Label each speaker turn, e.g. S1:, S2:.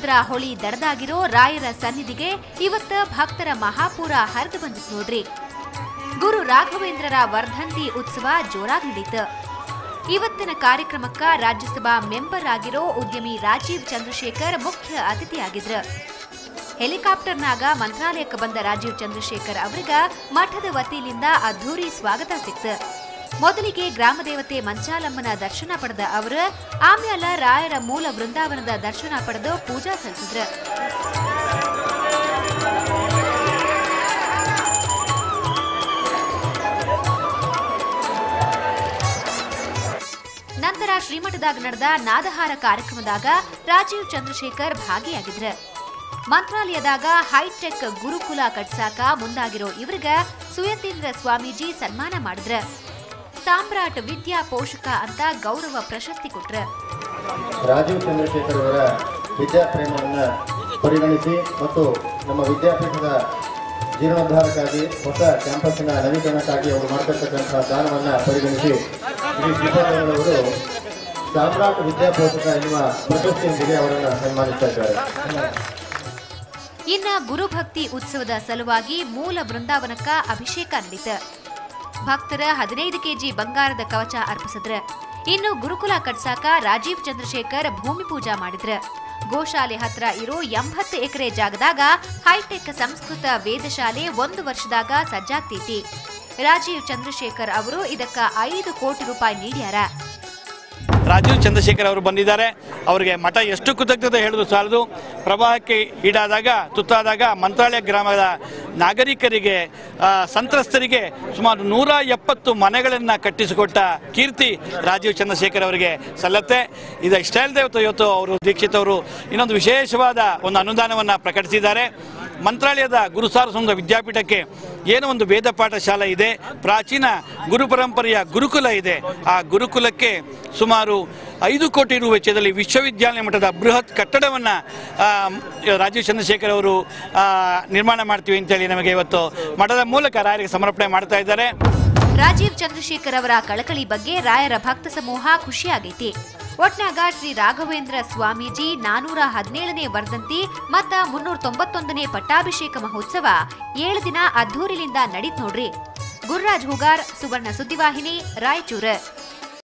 S1: ರಾಘವೇಂದ್ರ ಹೊಳಿ ದಡದಾಗಿರೋ ರಾಯರ ಸನ್ನಿಧಿಗೆ ಇವತ್ತ ಭಕ್ತರ ಮಹಾಪೂರ ಹರಿದು ಬಂದಿತ್ ನೋಡ್ರಿ ಗುರು ರಾಘವೇಂದ್ರರ ವರ್ಧಂತಿ ಉತ್ಸವ ಜೋರಾಗಿ ನಡೀತ ಇವತ್ತಿನ ಕಾರ್ಯಕ್ರಮಕ್ಕ ರಾಜ್ಯಸಭಾ ಮೆಂಬರ್ ಆಗಿರೋ ಉದ್ಯಮಿ ರಾಜೀವ್ ಚಂದ್ರಶೇಖರ್ ಮುಖ್ಯ ಅತಿಥಿಯಾಗಿದ್ರ ಹೆಲಿಕಾಪ್ಟರ್ನಾಗ ಮಂತ್ರಾಲಯಕ್ಕೆ ಬಂದ ರಾಜೀವ್ ಚಂದ್ರಶೇಖರ್ ಅವರಿಗ ಮಠದ ವತಿಯಿಂದ ಅದ್ಧೂರಿ ಸ್ವಾಗತ ಸಿಕ್ತ ಮೊದಲಿಗೆ ಗ್ರಾಮದೇವತೆ ಮಂಚಾಲಮ್ಮನ ದರ್ಶನ ಪಡೆದ ಅವರ ಆಮ್ಯಾಲ ರಾಯರ ಮೂಲ ಬೃಂದಾವನದ ದರ್ಶನ ಪಡೆದು ಪೂಜಾ ಸಲ್ಲಿಸಿದ್ರ ನಂತರ ಶ್ರೀಮಠದಾಗ ನಡೆದ ನಾದಹಾರ ಕಾರ್ಯಕ್ರಮದಾಗ ರಾಜೀವ್ ಚಂದ್ರಶೇಖರ್ ಭಾಗಿಯಾಗಿದ್ರ ಮಂತ್ರಾಲಯದಾಗ ಹೈಟೆಕ್ ಗುರುಕುಲ ಕಟ್ಸಾಕ ಮುಂದಾಗಿರೋ ಇವ್ರಿಗ ಸುಯತೀಂದ್ರ ಸ್ವಾಮೀಜಿ ಸನ್ಮಾನ ಮಾಡಿದ್ರ ಸಾಮ್ರಾಟ್ ವಿದ್ಯಾ ಪೋಷಕ ಅಂತ ಗೌರವ ಪ್ರಶಸ್ತಿ ಕೊಟ್ರ
S2: ರಾಜೀವ್ ಚಂದ್ರಶೇಖರ್ ಅವರ ವಿದ್ಯಾಪ್ರೇಮವನ್ನು ಪರಿಗಣಿಸಿ ಮತ್ತು ನಮ್ಮ ವಿದ್ಯಾಪೀಠದ ಜೀರ್ಣೋದ್ಧಾರಕ್ಕಾಗಿ ಹೊಸ ಕ್ಯಾಂಪಸ್ಸಿನ ನವೀಕರಣಕ್ಕಾಗಿ ಅವರು ಮಾಡ್ತಿರ್ತಕ್ಕಂಥ ದಾನವನ್ನು ಪರಿಗಣಿಸಿ ಶ್ರೀ ಶ್ರೀಪಾದರವರು ಸಾಮ್ರಾಟ್ ವಿದ್ಯಾಪೋಷಕ ಎನ್ನುವ ಪ್ರಶಸ್ತಿಯೊಂದಿಗೆ ಅವರನ್ನು ಸನ್ಮಾನಿಸ್ತಾ ಇದ್ದಾರೆ
S1: ಇನ್ನ ಗುರುಭಕ್ತಿ ಉತ್ಸವದ ಸಲುವಾಗಿ ಮೂಲ ಬೃಂದಾವನಕ್ಕ ಅಭಿಷೇಕ ನಡೀತ ಭಕ್ತರ ಹದಿನೈದು ಕೆಜಿ ಬಂಗಾರದ ಕವಚ ಅರ್ಪಿಸಿದ್ರ ಇನ್ನು ಗುರುಕುಲ ಕಟ್ಸಾಕ ರಾಜೀವ್ ಚಂದ್ರಶೇಖರ್ ಭೂಮಿ ಪೂಜಾ ಮಾಡಿದ್ರ ಗೋಶಾಲೆ ಹತ್ರ ಇರೋ ಎಂಬತ್ತು ಎಕರೆ ಜಾಗದಾಗ ಹೈಟೆಕ್ ಸಂಸ್ಕೃತ ವೇದಶಾಲೆ ಒಂದು ವರ್ಷದಾಗ ಸಜ್ಜಾಗ್ತೈತಿ ರಾಜೀವ್ ಚಂದ್ರಶೇಖರ್ ಅವರು ಇದಕ್ಕ ಐದು ಕೋಟಿ ರೂಪಾಯಿ ನೀಡ್ಯಾರ
S3: ರಾಜೀವ್ ಚಂದ್ರಶೇಖರ್ ಅವರು ಬಂದಿದ್ದಾರೆ ಅವರಿಗೆ ಮಠ ಎಷ್ಟು ಕೃತಜ್ಞತೆ ಹೇಳಿದ್ರು ಸಾಲದು ಪ್ರವಾಹಕ್ಕೆ ಈಡಾದಾಗ ತುತ್ತಾದಾಗ ಮಂತ್ರಾಲಯ ಗ್ರಾಮದ ನಾಗರಿಕರಿಗೆ ಆ, ಸಂತ್ರಸ್ತರಿಗೆ ಸುಮಾರು ನೂರ ಎಪ್ಪತ್ತು ಮನೆಗಳನ್ನು ಕಟ್ಟಿಸಿಕೊಟ್ಟ ಕೀರ್ತಿ ರಾಜೀವ್ ಚಂದ್ರಶೇಖರ್ ಅವರಿಗೆ ಸಲ್ಲತ್ತೆ ಇದು ಇಷ್ಟೇ ಅಲ್ಲದೆ ಇವತ್ತು ಇವತ್ತು ಅವರು ದೀಕ್ಷಿತ್ ಅವರು ಇನ್ನೊಂದು ವಿಶೇಷವಾದ ಒಂದು ಅನುದಾನವನ್ನು ಪ್ರಕಟಿಸಿದ್ದಾರೆ ಮಂತ್ರಾಲಯದ ಗುರುಸಾರ ಸಂಘ ವಿದ್ಯಾಪೀಠಕ್ಕೆ ಏನೋ ಒಂದು ವೇದ ಪಾಠ ಶಾಲೆ ಇದೆ ಪ್ರಾಚೀನ ಗುರು ಪರಂಪರೆಯ ಗುರುಕುಲ ಇದೆ ಆ ಗುರುಕುಲಕ್ಕೆ ಸುಮಾರು ಐದು ಕೋಟಿ ರು ವೆಚ್ಚದಲ್ಲಿ ವಿಶ್ವವಿದ್ಯಾಲಯ ಮಟ್ಟದ ಬೃಹತ್ ಕಟ್ಟಡವನ್ನು ರಾಜೀವ್ ಚಂದ್ರಶೇಖರ್ ಅವರು ಆ, ನಿರ್ಮಾಣ ಮಾಡ್ತೀವಿ ಅಂತೇಳಿ ನಮಗೆ ಇವತ್ತು ಮಠದ ಮೂಲಕ ರಾಯರಿಗೆ ಸಮರ್ಪಣೆ ಮಾಡ್ತಾ ಇದ್ದಾರೆ
S1: ರಾಜೀವ್ ಚಂದ್ರಶೇಖರ್ ಅವರ ಕಳಕಳಿ ಬಗ್ಗೆ ರಾಯರ ಭಕ್ತ ಸಮೂಹ ಖುಷಿಯಾಗೈತಿ ಒಟ್ನಾಗ ಶ್ರೀ ರಾಘವೇಂದ್ರ ಸ್ವಾಮೀಜಿ ನಾನೂರ ಹದಿನೇಳನೇ ವರ್ಧಂತಿ ಮತ್ತ ಮುನ್ನೂರ ತೊಂಬತ್ತೊಂದನೇ ಪಟ್ಟಾಭಿಷೇಕ ಮಹೋತ್ಸವ ಏಳು ದಿನ ಅದ್ಧೂರಿಲಿಂದ ನಡೀತ್ ನೋಡ್ರಿ ಗುರುರಾಜ್ ಹೂಗಾರ್ ಸುವರ್ಣ ಸುದ್ದಿವಾಹಿನಿ ರಾಯಚೂರು